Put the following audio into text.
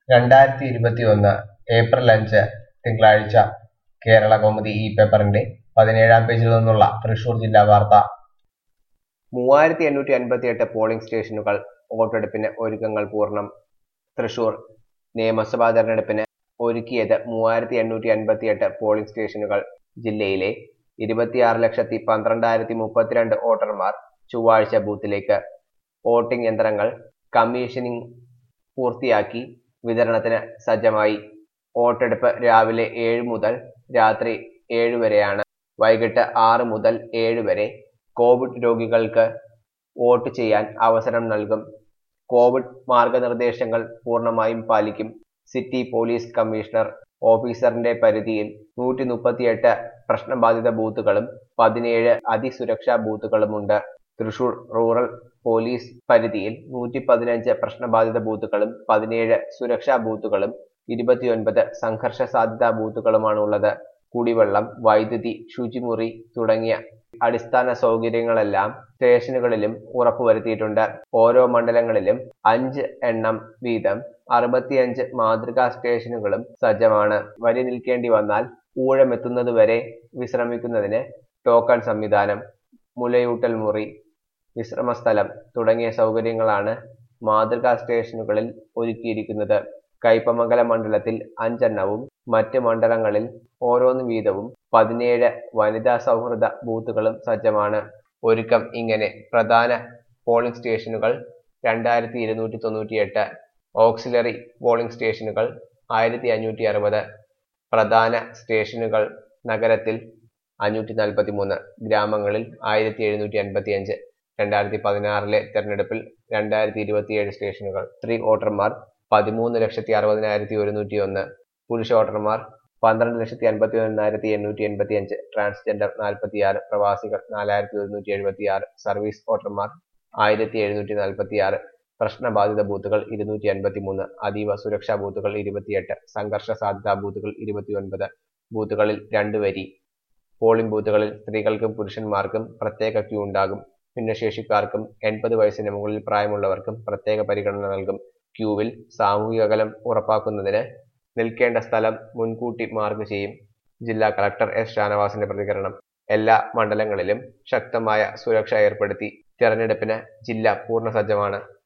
രണ്ടായിരത്തി ഇരുപത്തിയൊന്ന് ഏപ്രിൽ അഞ്ച് തിങ്കളാഴ്ച കേരള കൗമുദി ഈ പേപ്പറിന്റെ പതിനേഴാം പേജിൽ നിന്നുള്ള തൃശൂർ ജില്ലാ വാർത്ത മൂവായിരത്തി എണ്ണൂറ്റി അൻപത്തി എട്ട് പോളിംഗ് സ്റ്റേഷനുകൾ വോട്ടെടുപ്പിന് ഒരുക്കങ്ങൾ പൂർണ്ണം തൃശൂർ നിയമസഭാ തെരഞ്ഞെടുപ്പിന് ഒരുക്കിയത് മൂവായിരത്തി എണ്ണൂറ്റി അൻപത്തി എട്ട് പോളിംഗ് സ്റ്റേഷനുകൾ ജില്ലയിലെ ഇരുപത്തിയാറ് ലക്ഷത്തി പന്ത്രണ്ടായിരത്തി മുപ്പത്തിരണ്ട് വോട്ടർമാർ ചൊവ്വാഴ്ച ബൂത്തിലേക്ക് വോട്ടിംഗ് യന്ത്രങ്ങൾ കമ്മീഷനിംഗ് പൂർത്തിയാക്കി വിതരണത്തിന് സജ്ജമായി വോട്ടെടുപ്പ് രാവിലെ ഏഴ് മുതൽ രാത്രി ഏഴ് വരെയാണ് വൈകിട്ട് ആറ് മുതൽ ഏഴ് വരെ കോവിഡ് രോഗികൾക്ക് വോട്ട് ചെയ്യാൻ അവസരം നൽകും കോവിഡ് മാർഗനിർദ്ദേശങ്ങൾ പൂർണ്ണമായും പാലിക്കും സിറ്റി പോലീസ് കമ്മീഷണർ ഓഫീസറിന്റെ പരിധിയിൽ നൂറ്റി മുപ്പത്തിയെട്ട് പ്രശ്നബാധിത ബൂത്തുകളും പതിനേഴ് അതിസുരക്ഷാ ബൂത്തുകളുമുണ്ട് തൃശൂർ റൂറൽ പോലീസ് പരിധിയിൽ നൂറ്റി പതിനഞ്ച് പ്രശ്നബാധിത ബൂത്തുകളും പതിനേഴ് സുരക്ഷാ ബൂത്തുകളും ഇരുപത്തിയൊൻപത് സംഘർഷ സാധ്യതാ ബൂത്തുകളുമാണ് ഉള്ളത് കുടിവെള്ളം വൈദ്യുതി ശുചിമുറി തുടങ്ങിയ അടിസ്ഥാന സൗകര്യങ്ങളെല്ലാം സ്റ്റേഷനുകളിലും ഉറപ്പുവരുത്തിയിട്ടുണ്ട് ഓരോ മണ്ഡലങ്ങളിലും അഞ്ച് എണ്ണം വീതം അറുപത്തിയഞ്ച് മാതൃകാ സ്റ്റേഷനുകളും സജ്ജമാണ് വരി നിൽക്കേണ്ടി വന്നാൽ ഊഴമെത്തുന്നതുവരെ വിശ്രമിക്കുന്നതിന് ടോക്കൺ സംവിധാനം മുലയൂട്ടൽ മുറി വിശ്രമസ്ഥലം തുടങ്ങിയ സൗകര്യങ്ങളാണ് മാതൃകാ സ്റ്റേഷനുകളിൽ ഒരുക്കിയിരിക്കുന്നത് കയ്പമംഗലം മണ്ഡലത്തിൽ അഞ്ചെണ്ണവും മറ്റ് മണ്ഡലങ്ങളിൽ ഓരോന്ന് വീതവും പതിനേഴ് വനിതാ സൗഹൃദ ബൂത്തുകളും സജ്ജമാണ് ഒരുക്കം ഇങ്ങനെ പ്രധാന പോളിംഗ് സ്റ്റേഷനുകൾ രണ്ടായിരത്തി ഇരുന്നൂറ്റി തൊണ്ണൂറ്റിയെട്ട് ഓക്സിലറി പോളിംഗ് സ്റ്റേഷനുകൾ ആയിരത്തി അഞ്ഞൂറ്റി അറുപത് പ്രധാന സ്റ്റേഷനുകൾ നഗരത്തിൽ അഞ്ഞൂറ്റി നാൽപ്പത്തി മൂന്ന് ഗ്രാമങ്ങളിൽ ആയിരത്തി എഴുന്നൂറ്റി അൻപത്തി അഞ്ച് രണ്ടായിരത്തി പതിനാറിലെ തെരഞ്ഞെടുപ്പിൽ രണ്ടായിരത്തി ഇരുപത്തിയേഴ് സ്റ്റേഷനുകൾ സ്ത്രീ വോട്ടർമാർ പതിമൂന്ന് ലക്ഷത്തി അറുപതിനായിരത്തി ഒരുന്നൂറ്റി ഒന്ന് പുരുഷ വോട്ടർമാർ പന്ത്രണ്ട് ലക്ഷത്തി അൻപത്തി ഒന്നായിരത്തി എണ്ണൂറ്റി എൺപത്തി അഞ്ച് ട്രാൻസ്ജെൻഡർ നാൽപ്പത്തി ആറ് പ്രവാസികൾ നാലായിരത്തി ഒരുന്നൂറ്റി എഴുപത്തി ആറ് സർവീസ് വോട്ടർമാർ ആയിരത്തി എഴുന്നൂറ്റി നാൽപ്പത്തി ആറ് പ്രശ്നബാധിത ബൂത്തുകൾ ഇരുന്നൂറ്റി അൻപത്തി മൂന്ന് അതീവ സുരക്ഷാ ബൂത്തുകൾ ഇരുപത്തിയെട്ട് സംഘർഷ സാധ്യതാ ബൂത്തുകൾ ഇരുപത്തിയൊൻപത് ബൂത്തുകളിൽ രണ്ട് വരി പോളിംഗ് ബൂത്തുകളിൽ സ്ത്രീകൾക്കും പുരുഷന്മാർക്കും പ്രത്യേക ക്യൂ ഉണ്ടാകും ഭിന്നശേഷിക്കാർക്കും എൺപത് വയസ്സിന് മുകളിൽ പ്രായമുള്ളവർക്കും പ്രത്യേക പരിഗണന നൽകും ക്യൂവിൽ സാമൂഹിക അകലം ഉറപ്പാക്കുന്നതിന് നിൽക്കേണ്ട സ്ഥലം മുൻകൂട്ടി മാർക്ക് ചെയ്യും ജില്ലാ കളക്ടർ എസ് ഷാനവാസിന്റെ പ്രതികരണം എല്ലാ മണ്ഡലങ്ങളിലും ശക്തമായ സുരക്ഷ ഏർപ്പെടുത്തി തെരഞ്ഞെടുപ്പിന് ജില്ല പൂർണ്ണ സജ്ജമാണ്